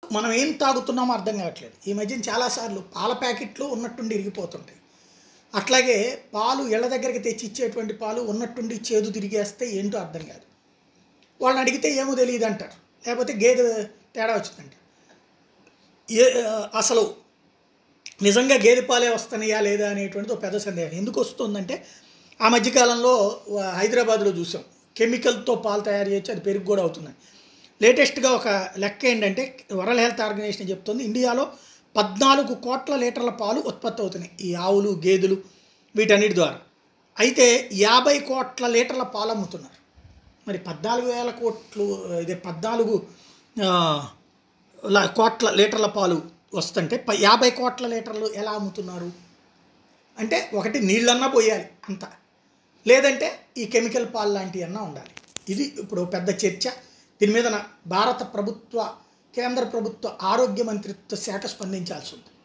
మనం ఏం తాగుతున్నామో అర్థం కావట్లేదు ఈ మధ్యన చాలాసార్లు పాల ప్యాకెట్లు ఉన్నట్టుండి ఇరిగిపోతుంటాయి అట్లాగే పాలు ఇళ్ళ దగ్గరికి తెచ్చి ఇచ్చేటువంటి పాలు ఉన్నట్టుండి చేదు తిరిగేస్తే ఏంటో అర్థం కాదు వాళ్ళని అడిగితే ఏమో తెలియదు అంటారు లేకపోతే గేదె తేడా వచ్చిందంటారు ఏ అసలు నిజంగా గేదె పాలే వస్తున్నాయా లేదా అనేటువంటిది ఒక పెద్ద సందేహం ఎందుకు వస్తుందంటే ఆ మధ్యకాలంలో వ- హైదరాబాద్లో చూసాం కెమికల్తో పాలు తయారు చేయొచ్చు అది పెరుగు కూడా అవుతుంది లేటెస్ట్గా ఒక లెక్క ఏంటంటే వరల్డ్ హెల్త్ ఆర్గనైజేషన్ చెప్తుంది ఇండియాలో పద్నాలుగు కోట్ల లీటర్ల పాలు ఉత్పత్తి అవుతున్నాయి ఈ ఆవులు గేదెలు వీటన్నిటి ద్వారా అయితే యాభై కోట్ల లీటర్ల పాలు అమ్ముతున్నారు మరి పద్నాలుగు వేల కోట్లు ఇదే పద్నాలుగు ఆ, ల- కోట్ల లీటర్ల పాలు వస్తుంటే ప- యాభై కోట్ల లీటర్లు ఎలా అమ్ముతున్నారు అంటే ఒకటి నీళ్ళన్నా పోయాలి అంత లేదంటే ఈ కెమికల్ పాలు లాంటివి అన్నా ఉండాలి ఇది ఇప్పుడు పెద్ద చర్చ దీని మీద నా భారత ప్రభుత్వ కేంద్ర ప్రభుత్వ ఆరోగ్య మంత్రిత్వ శాఖ స్పందించాల్సి ఉంది